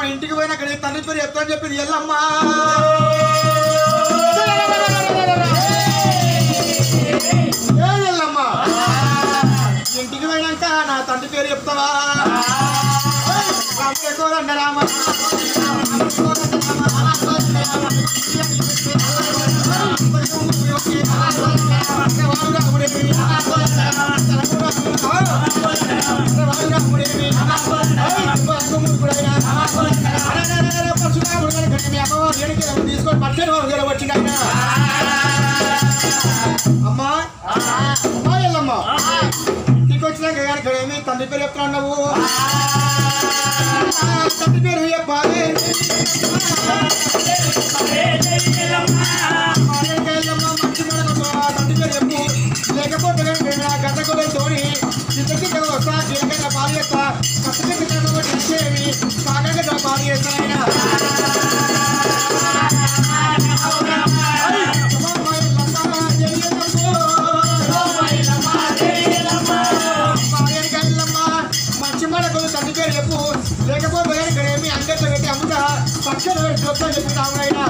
ఎల్లమ్మ ఇంటికి పోయినాక నీ తండ్రి పేరు ఎత్తని చెప్పింది ఎల్లమ్మ ఏ ఎల్లమ్మ ఇంటికి పోయినాక నా తండ్రి పేరు చెప్తావా రామ కోరండ రామ తీసుకొని పచ్చడి వచ్చిండ అమ్మా అమ్మా ఎల్లమ్మ ఇంటికి వచ్చినాక కానీ ఇక్కడ ఏమి తండ్రి పేరు చెప్తా ఉన్నావు తండ్రి పేరు చెప్పాలి ఎల్లమ్మ మంచి మనకు తండ్రి పేరు చెప్పు లేకపోతే గడ్డ కూడా తోడి చిత్తకి వస్తా జీలకర్ర పాలు చేస్తా కష్టకి ఇచ్చేవి కాకగా పాలు చేస్తానైనా మంచి మనకు తండ్రి పేరు చెప్పు లేకపోతే ఇక్కడ ఏమి అంగట్లో పెట్టి అమ్ముతా పక్కన చెప్తా చెప్తాము అయినా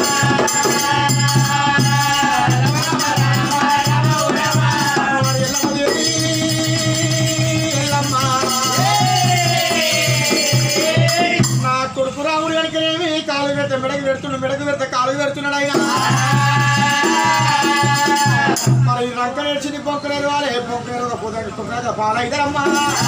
నా కొడుకు రాముడు కనుకనేమి కాలు పెడితే మెడకు పెడుతున్నాడు మెడకు పెడితే కాలు పెడుతున్నాడు ఆయన మరి రంక నేర్చింది పొక్కలేదు వాళ్ళే పొక్కలేదు పొద్దు పొక్కలేదు పాలైదరమ్మా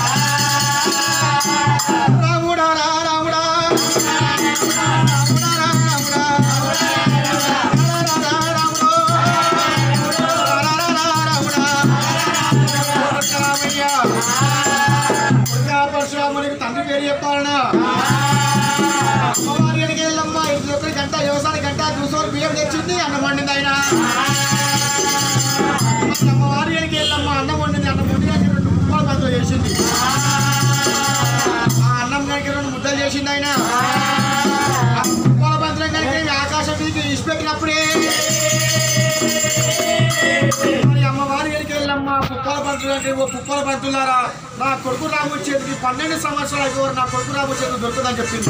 రాముడా రా రాముడా రాముడా రా రాముడా రా రా రాముడు రా రా రా రాముడా రామయ్య పరశురామునికి తండ్రి పేరు చెప్పాలనా అమ్మవారి అడిగి వెళ్ళమ్మా ఇంటి ఒకరి గంట వ్యవసాయ గంట కూర్చొని బియ్యం తెచ్చింది అన్నం వండింది ఆయన మరి అమ్మవారి అడిగి వెళ్ళమ్మా అన్నం వండింది అన్నం వండి రెండు ముక్కలు బదులు చేసింది ఆ అన్నం కనుక రెండు ముద్దలు చేసింది ఆయన ఆ ముక్కల బంతులం కనుక ఈ ఆకాశం మీదకి ఇసిపెట్టినప్పుడే మరి అమ్మవారి ఎడికి వెళ్ళమ్మా కుక్కల పంతులు అంటే ఓ కుక్కల పంతులారా నా కొడుకు రాము చేతికి పన్నెండు సంవత్సరాలు అయిపోయారు నా కొడుకు రాము చేతికి దొరుకుతుందని చెప్పింది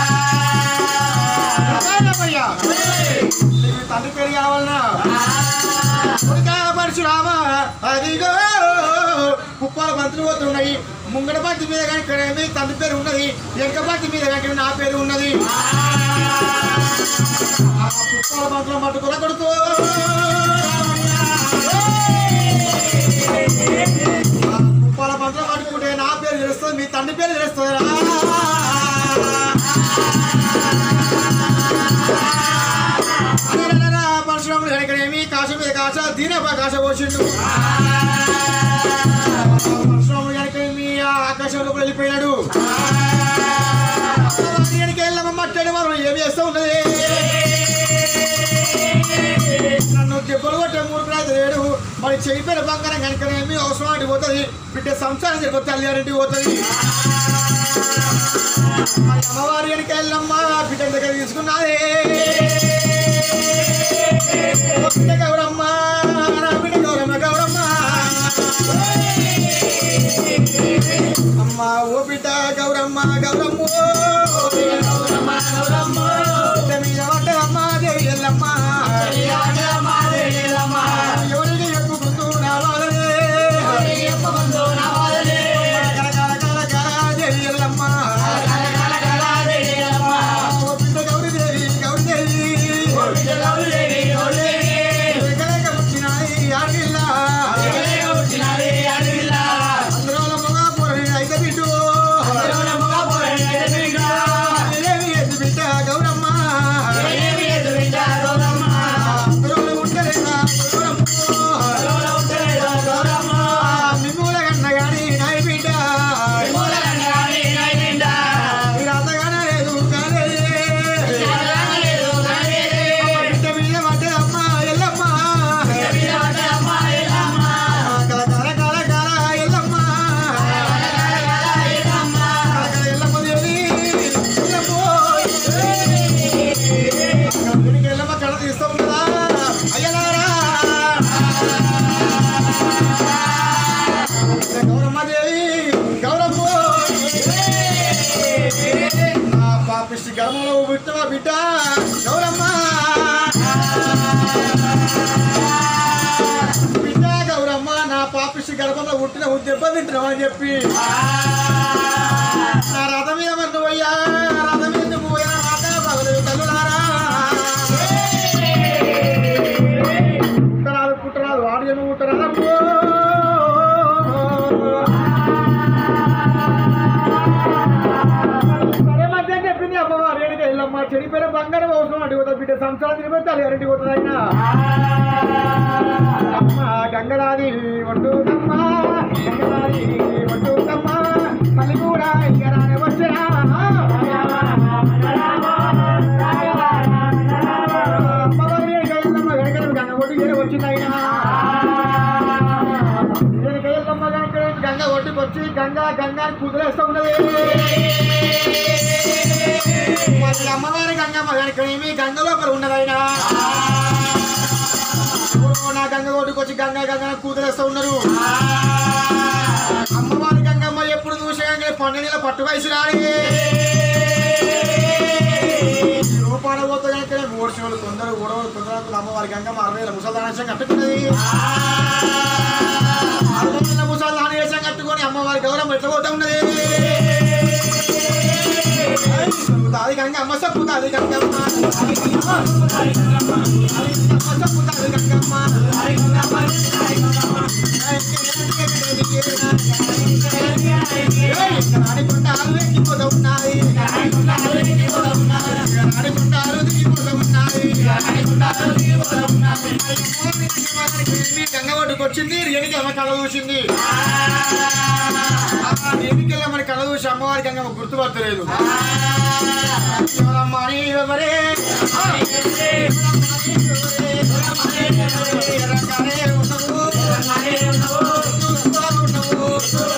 రామయ్య, నీకు తండ్రి పేరు కావాలనా కొడుకా పరశురామ అదిగో కుక్కల బంతులు పోతున్నాయి ముంగడ బంతి మీద కానీ ఇక్కడ ఏమి తండ్రి పేరు ఉన్నది వెనక బంతి మీద కానీ నా పేరు ఉన్నది ఆ కుక్కల బంతులు పట్టుకున్న కొడుకు ముప్పాల పంతులు పట్టుకుంటే నా పేరు తెలుస్తుంది మీ తండ్రి పేరు తెలుస్తుంది పరశురాముడు ఎక్కడేమి కాశ మీద కాశ దీనపై కాశ పోసిండు పరశురాముడు ఎక్కడేమి ఆకాశంలో వెళ్ళిపోయాడు దీనికి వెళ్ళమ్మ మట్టాడు మనం ఏమి చేస్తూ ఉన్నది నన్ను దెబ్బలు కొట్టే మూడు అయితే లేడు మరి చెయ్యిపోయిన బంగారం కనుకనేమి అవసరం అంటే పోతుంది బిడ్డ సంసారం జరిపి తల్లిగారింటికి పోతుంది మరి అమ్మవారి వెనక వెళ్ళమ్మ బిడ్డ దగ్గర తీసుకున్నది ఓ బిడ్డ గౌరమ్మ నా బిడ్డ గౌరమ్మ గౌరమ్మ అమ్మ ఓ బిడ్డ గౌరమ్మ గౌరమ్మ బిడ్డ మీద పడ్డదమ్మ దేవి ఎల్లమ్మ ఎవరికి చెప్పుకుంటూ రావాలనే కల కల కల కల దేవి ఎల్లమ్మ ఓ బిడ్డ గౌరీదేవి గౌరీదేవి ఎగలేక పుట్టినాయి ఆడపిల్ల. అందులో మగ పొరని అయితే బిడ్డు. దేవి ఎద్దు బిడ్డ గౌరమ్మ. అందులో ఉండలేదా గౌరమ్మ. మిమ్ముల కన్న గాని నాయి బిడ్డ. మీరు అంతగానే లేదు కానీ. బిడ్డ మీద పడ్డదమ్మ ఎల్లమ్మ. గర్భంలో పుట్టిన దెబ్బ తింటున్నావు అని చెప్పి నా రథం మీద మరి నువ్వయ్యా రథం మీద నువ్వు పోయా మాతా పగలు తల్లులారా పుట్టరాదు పుట్టరాదు వాడు జన్మ పుట్టరాదమ్మో సరే మధ్య చెప్పింది అమ్మవారు ఏడికి వెళ్ళమ్మా చెడిపోయిన బంగారం అవసరం అంటే పోతుంది బిడ్డ సంవత్సరాలు తిరిగిపోతే తల్లి అరటి పోతుంది ఆయన అమ్మ గంగరాది ఒడ్డుకమ్మ గంగరాది ఒడ్డుకమ్మ మళ్ళీ కూడా ఇయ్యరాని వచ్చరా అమ్మవారి ఏడికి వెళ్ళమ్మా గనక గంగ ఒడ్డు ఏడు వచ్చింది ఆయన ఏడికి వెళ్ళమ్మా గనక గంగ ఒడ్డుకు వచ్చి గంగా గంగా అని కుదిరేస్తూ ఉన్నది మరి అమ్మవారి గంగమ్మ కనుక ఏమి గంగ లోపల ఉన్నదైనా ఎవరో నా గంగ ఒడ్డుకు వచ్చి గంగా గంగ కూతురేస్తూ ఉన్నారు అమ్మవారి గంగమ్మ ఎప్పుడు చూసే పన్నెండు నెలల పట్టు వయసు రాని రూపాయల పోతే కనుక ఓడిసిన వాళ్ళు కొందరు ఓడవాళ్ళు కొందరు అమ్మవారి గంగమ్మ అరవై వేల ముసల్దానం కట్టుకున్నది అరవై వేల ముసల్దానం వేషం కట్టుకొని అమ్మవారి గౌరవం ఎట్లా పోతా ఉన్నది సప్పుతాది గంగమ్మ సప్పుతాది గంగమ్మ సప్పుతాది గంగమ్మ ఆడికొండాలు ఎక్కిపోతూ ఉన్నాయి ఆడికొండాలు దిగిపోతూ ఉన్నాయి గంగ ఒడ్డుకు వచ్చింది రేణుకి అమ్మ కళ చూసింది ఆ రేణుకి మన కళ చూసి అమ్మవారి గంగమ్మ గుర్తుపడతలేదు ఎవరమ్మా నీ ఎవరే రంగానే ఉన్నావు చూస్తూ ఉన్నావు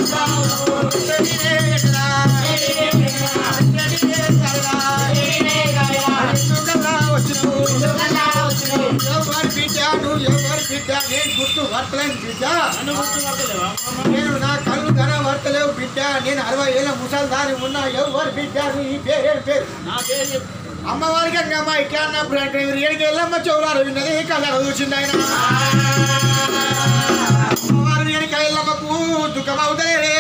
ఎవరి బిడ్డ నువ్వు ఎవరి బిడ్డ నేను గుర్తు వర్తలేను బిడ్డ నేను నా కళ్ళు కన వర్తలేవు బిడ్డ నేను అరవై ఏళ్ళ ముసల్దాని ఉన్నా ఎవరి బిడ్డ నీ పేరు పేరు అమ్మవారికి అంగమ్మ ఇట్లా అన్నప్పుడు అంటే ఏడికి వెళ్ళమ్మ చెవులారు విన్నది కళ్ళ చూసింది ఆయన అమ్మవారి ఏడికి వెళ్ళమ్మకు దుఃఖం అవుతలే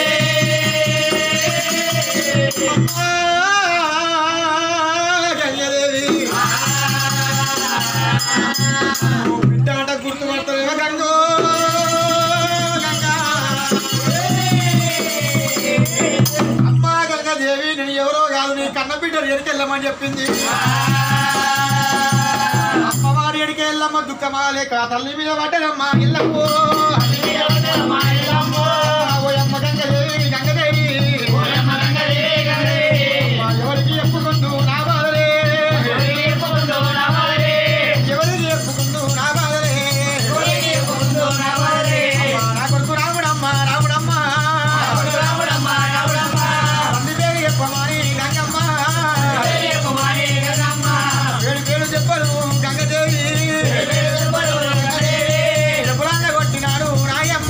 గంగదేవి బిడ్డ అంట గుర్తుపడతలేవా గంగో గంగా అమ్మా గంగాదేవి నేను ఎవరో కాదు నీ కన్న బిడ్డలు ఎడికెళ్ళమని చెప్పింది అమ్మవారి ఎడికెళ్ళమ్మ దుఃఖమాలే కా తల్లి మీద పడ్డదమ్మా ఇల్లమ్మో ఓయమ్మ గంగదేవి గంగదేవి అమ్మా, ఎవరికి చెప్పుకుంటూ నా బాధలే ఎవరికి చెప్పుకుంటూ నా బాధలే అమ్మా, నా కొడుకు రాముడమ్మ రాముడమ్మ తండ్రి పేరు చెప్పమాని గంగమ్మ వేడు వేడు చెప్పరు గంగదేవి ఎప్పుడన్నా కొట్టినాడు నాయమ్మ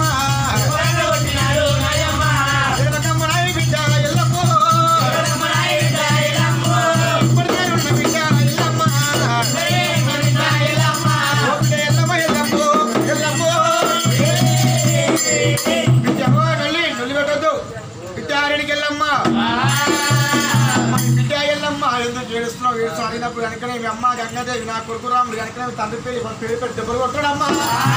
ఎల్లమ్మ నాయ బిడ్డ ఎల్లమ్మ ఇప్పటికేనున్న బిడ్డ ఎల్లమ్మ ఓ బిడ్డ ఎల్లమ్మ ఎల్లమ్మ ఎల్లమ్మ బిడ్డమ్మ నల్లి నల్లి పెట్టద్దు బిడ్డ ఆరేడికి వెళ్ళమ్మ మరి బిడ్డ ఎల్లమ్మ ఎందుకు ఏడుస్తున్నావు ఏడుస్తూ అడిగినప్పుడు కనుకనే మీ అమ్మ గంగాదేవి నా కొడుకు రాముడు కనుకనే మీ తండ్రి పేరు మన పేరు పెట్టి దెబ్బలు కొట్టాడమ్మా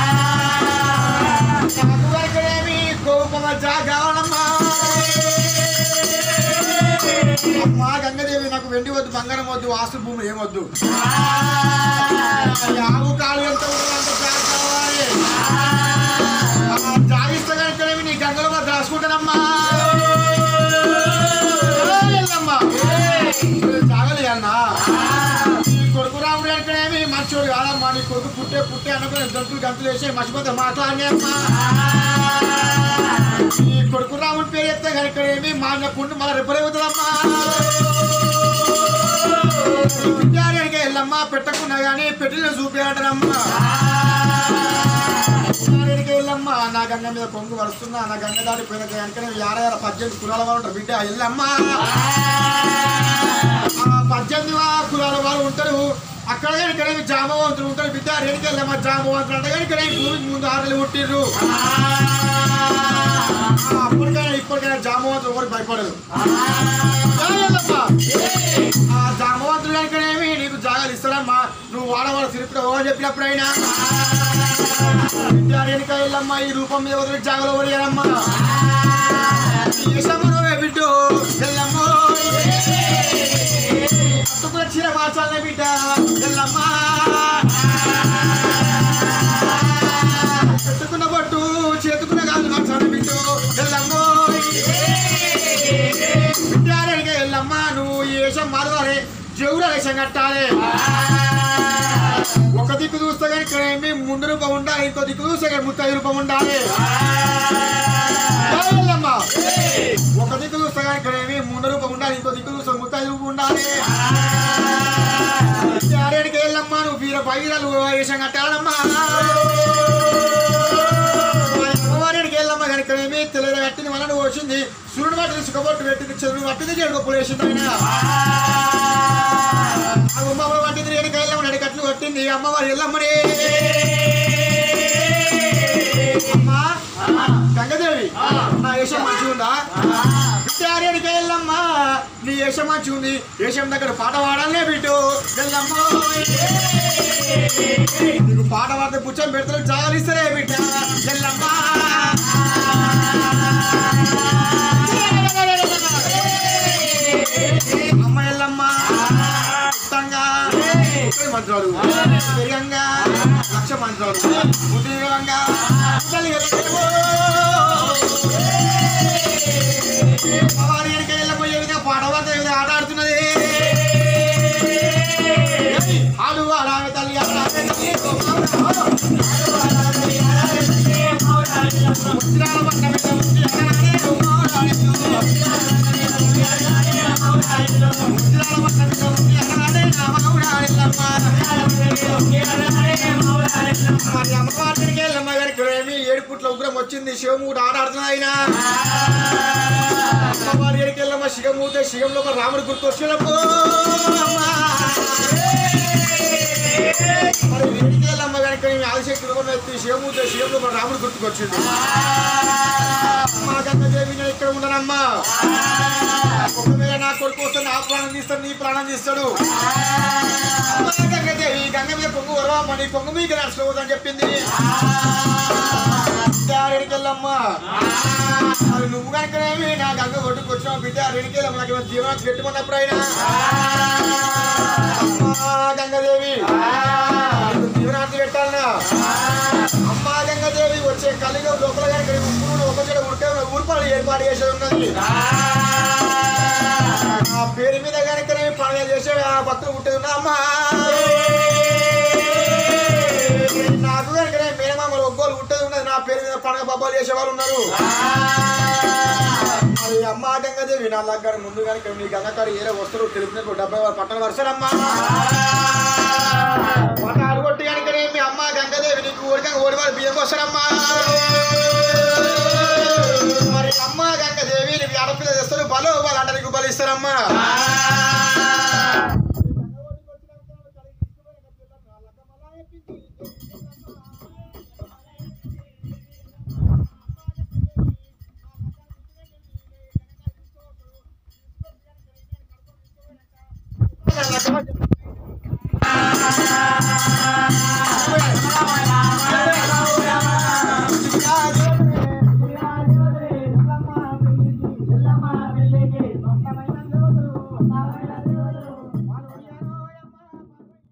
నాకు కనుకనేమి కోపమ జాగావనమ్మా అమ్మా గంగాదేవి నాకు వెండి వద్దు బంగారం వద్దు ఆస్తు భూమి ఏమొద్దు ఆవు కాలు ఎంత ఉందో అంత జాగ కావాలి ఆ జాగిస్తే కనుకనేమి నీ గంగలో కూడా దాచుకుంటానమ్మా ఎల్లమ్మా తాగలి అన్నా నీ కొడుకు రాముడు అంటేనేమి మంచోడు కాదమ్మా నీ కొడుకు పుట్టే పుట్టే అనుకుని గంతులు గంతులు వేసి మర్చిపోతే మాట్లాడి అమ్మా నీ కొడుకు రాముడి పేరు చెప్తే కనుకనేమి మా అన్న పుండు మళ్ళీ రెప్పలేవుతుందమ్మా విద్యాలయానికి వెళ్ళమ్మా పెట్టకున్నా కానీ పెట్టిన చూపించడమ్మా విద్యాలయానికి వెళ్ళమ్మా నా గంగ మీద పొంగు వరుస్తున్నా నా గంగ దాడిపోయిన కనుకనే యార యార పద్దెనిమిది కులాల వాళ్ళు ఉంటారు బిడ్డ వెళ్ళమ్మా ఆ పద్దెనిమిది వా- కులాల వాళ్ళు ఉంటారు అక్కడ కనుక జామవంతులు ఉంటారు బిడ్డ రేడికి వెళ్ళమ్మా జామవంతులు అంటే కనుక భూమికి ముందు ఆరలు పుట్టిర్రు అప్పటికైనా ఇప్పటికైనా జామవంతుడు ఎవరికి భయపడదు జాగ్రత్తమ్మా. ఆ జామవంతుడు కనుకనేమి నీకు జాగాలు ఇస్తాడమ్మా నువ్వు వాడవాడ తిరుపతి అని చెప్పినప్పుడైనా విద్యారేణిక వెళ్ళమ్మా ఈ రూపం మీద వదిలి జాగలో వదిలేనమ్మా ఈశమ్మనోవే బిడ్డు ఎల్లమ్మో అత్తుకున్న చీర మార్చాలనే బిడ్డ ఎల్లమ్మా చెట్టుకున్న బొట్టు చేతుకున్న గాజు మార్చాలని బిడ్డు ఎల్లమ్మో విద్యారేణిక ఎల్లమ్మా నువ్వు ఈ వేషం మారవాలి జవుల వేషం కట్టాలి ఒక దిక్కు చూస్తే కానీ ఇక్కడ ఏమి ముందు రూపం ఉండాలి ఇంకో దిక్కు చూస్తే కానీ ముత్తై రూపం ఉండాలి జాగ్రత్తమ్మా. ఒక దిక్కు చూస్తే కానీ ఇక్కడ ఏమి ముందు రూపం ఉండాలి ఇంకో దిక్కు చూస్తే ముత్తై రూపం ఉండాలి ఆరేడికి వెళ్ళమ్మా నువ్వు వీర బయలు వేషం కట్టాలమ్మా అమ్మవారికి వెళ్ళమ్మా కానీ ఇక్కడ ఏమి తెలియదు కట్టింది మన నువ్వు వచ్చింది సూర్యుడు పట్టింది సుఖబొట్టు పెట్టింది చదువు పట్టింది చెడు గొప్పలు వేసింది ఆయన ఆ ఉమ్మమ్మడు పట్టింది నేను కైలమ్మ నడి కట్లు కొట్టింది అమ్మవారు ఎల్లమ్మని అమ్మా గంగదేవి నా వేషం మంచిగా ఉందా విద్యారేడికి వెళ్ళమ్మా నీ వేషం మంచిగా ఉంది వేషం దగ్గర పాట పాడాలనే బిడ్డు వెళ్ళమ్మ నీకు పాట పాడితే పుచ్చం పెడతారు జాగరిస్తారే బిడ్డ వెళ్ళమ్మా అమ్మ ఎల్లమ్మ ఉత్తంగా ముప్పై మంత్రాలు పెరిగంగా లక్ష మంత్రాలు ఉద్యోగంగా వారి ఎనక వెళ్ళబోయే విధంగా పాట పాడితే విధంగా ఆట ఆడుతున్నది ఆడు ఆడామె తల్లి ఆడామె తల్లి ముచ్చిరాల పట్ట బిడ్డ ముచ్చి ఆడాడే ఉమ్మాడాడే. ముచ్చిరాల పట్ట బిడ్డ ముచ్చి ఆడాడే రామగౌడాడెల్లమ్మ. మరి అమ్మవారికి వెళ్ళమ్మ గారికి ఏమి ఏడు పుట్ల ఉగ్రం వచ్చింది శివమూడు ఆట ఆడుతున్నది ఆయన అమ్మవారి ఎడికి వెళ్ళమ్మ శిగమూతే శిగంలో ఒక రాముడు గుర్తు వచ్చినప్పుడు మరి ఎడికి వెళ్ళమ్మ కనుక ఆదిశక్తి రూపం ఎత్తి శివమూతే శిగంలో ఒక రాముడు గుర్తుకొచ్చింది అమ్మా గంగదేవి నేను ఇక్కడ ఉండనమ్మా ఒకవేళ నా కొడుకు వస్తే నా ప్రాణం తీస్తాడు నీ ప్రాణం తీస్తాడు అమ్మా గంగదేవి గంగ మీద పొంగు వరవమ్మ నీ పొంగు మీకు నడుచుకోవద్దని చెప్పింది ఎడికి వెళ్ళమ్మా అది నువ్వు కనుకనేమి నా గంగ ఒడ్డుకు వచ్చినావు బిడ్డ రెడికెళ్ళమ్మ నాకు ఏమైనా జీవనాన్ని పెట్టుకున్నప్పుడు అయినా అమ్మా గంగదేవి నీకు జీవనాన్ని పెట్టాలనా అమ్మా గంగదేవి వచ్చే కలిగా లోపల కనుక ఉప్పును ఒక చెడు ఉడికే ఊరుపాలు ఏర్పాటు చేసేది ఉన్నది ఆ పేరు మీద కనుక పండుగ చేసే ఆ భక్తులు పుట్టేది ఉన్నా అమ్మా నాకు కనుక మేనమామలు ఒగ్గోలు పుట్టేది ఉన్నది నా పేరు మీద పండుగ బబ్బాలు చేసేవాళ్ళు ఉన్నారు మరి అమ్మ గంగదేవి నా దగ్గర ముందు కనుక నీ గంగకారు ఏరే వస్తారు తెలిపినట్టు డెబ్బై వారు పట్టణ వరుసరమ్మా పట్ట అడుగొట్టి కనుక మీ అమ్మ గంగదేవి నీకు ఊరిక ఓడివారు బియ్యం వస్తారమ్మా మరి అమ్మ గంగదేవి నీకు ఆడపిల్ల తెస్తారు బలో వాళ్ళు అంటే నీకు బలిస్తారమ్మా